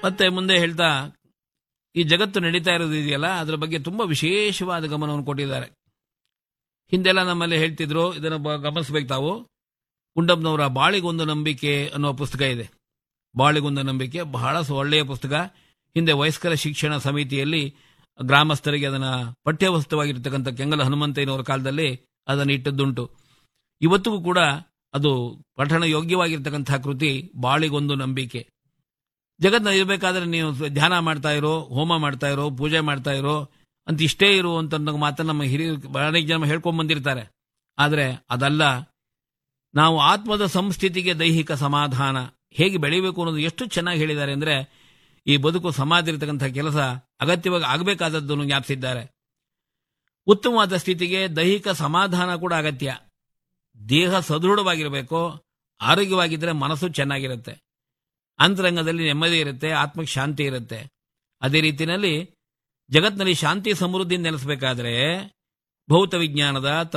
ಮತ್ತೆ ಮುಂದೆ ಹೇಳ್ತಾ ಈ ಜಗತ್ತು ನಡೀತಾ ಇರೋದು ಇದೆಯಲ್ಲ ಅದರ ಬಗ್ಗೆ ತುಂಬಾ ವಿಶೇಷವಾದ ಗಮನವನ್ನು ಕೊಟ್ಟಿದ್ದಾರೆ ಹಿಂದೆಲ್ಲ ನಮ್ಮಲ್ಲಿ ಹೇಳ್ತಿದ್ರು ಇದನ್ನು ಬ- ಗಮನಿಸ್ಬೇಕು ತಾವು ಗುಂಡಪ್ಪನವರ ಬಾಳಿಗೊಂದು ನಂಬಿಕೆ ಅನ್ನುವ ಪುಸ್ತಕ ಇದೆ ಬಾಳಿಗೊಂದು ನಂಬಿಕೆ ಬಹಳ ಸ- ಒಳ್ಳೆಯ ಪುಸ್ತಕ ಹಿಂದೆ ವಯಸ್ಕರ ಶಿಕ್ಷಣ ಸಮಿತಿಯಲ್ಲಿ ಗ್ರಾಮಸ್ಥರಿಗೆ ಅದನ್ನ ಪಠ್ಯವಸ್ತುವಾಗಿರ್ತಕ್ಕಂಥ ಕೆಂಗಲ ಹನುಮಂತಯ್ಯನವರ ಕಾಲದಲ್ಲಿ ಅದನ್ನು ಇಟ್ಟದ್ದುಂಟು ಇವತ್ತಿಗೂ ಕೂಡ ಅದು ಪಠಣ ಯೋಗ್ಯವಾಗಿರ್ತಕ್ಕಂಥ ಕೃತಿ ಬಾಳಿಗೊಂದು ನಂಬಿಕೆ ಜಗತ್ನ ಇರಬೇಕಾದ್ರೆ ನೀವು ಧ್ಯಾನ ಮಾಡ್ತಾ ಇರೋ ಹೋಮ ಮಾಡ್ತಾ ಇರೋ ಪೂಜೆ ಮಾಡ್ತಾ ಇರೋ ಅಂತ ಇಷ್ಟೇ ಇರು ಅಂತ ಅನ್ನೋ ಮಾತನ್ನ ನಮ್ಮ ಹಿರಿಯರು ಅನೇಕ ಜನ ಹೇಳ್ಕೊಂಡ್ ಬಂದಿರ್ತಾರೆ ಆದ್ರೆ ಅದಲ್ಲ ನಾವು ಆತ್ಮದ ಸಂಸ್ಥಿತಿಗೆ ದೈಹಿಕ ಸಮಾಧಾನ ಹೇಗೆ ಬೆಳಿಬೇಕು ಅನ್ನೋದು ಎಷ್ಟು ಚೆನ್ನಾಗಿ ಹೇಳಿದ್ದಾರೆ ಅಂದ್ರೆ ಈ ಬದುಕು ಸಮಾಜ ಇರತಕ್ಕಂಥ ಕೆಲಸ ಅಗತ್ಯವಾಗಿ ಆಗಬೇಕಾದದ್ದನ್ನು ಜ್ಞಾಪಿಸಿದ್ದಾರೆ ಉತ್ತಮವಾದ ಸ್ಥಿತಿಗೆ ದೈಹಿಕ ಸಮಾಧಾನ ಕೂಡ ಅಗತ್ಯ ದೇಹ ಸದೃಢವಾಗಿರಬೇಕು ಆರೋಗ್ಯವಾಗಿದ್ದರೆ ಮನಸ್ಸು ಚೆನ್ನಾಗಿರುತ್ತೆ ಅಂತರಂಗದಲ್ಲಿ ನೆಮ್ಮದಿ ಇರುತ್ತೆ ಆತ್ಮಕ್ಕೆ ಶಾಂತಿ ಇರುತ್ತೆ ಅದೇ ರೀತಿಯಲ್ಲಿ ಜಗತ್ತಿನಲ್ಲಿ ಶಾಂತಿ ಸಮೃದ್ಧಿ ನೆಲೆಸಬೇಕಾದ್ರೆ ಭೌತ ವಿಜ್ಞಾನದ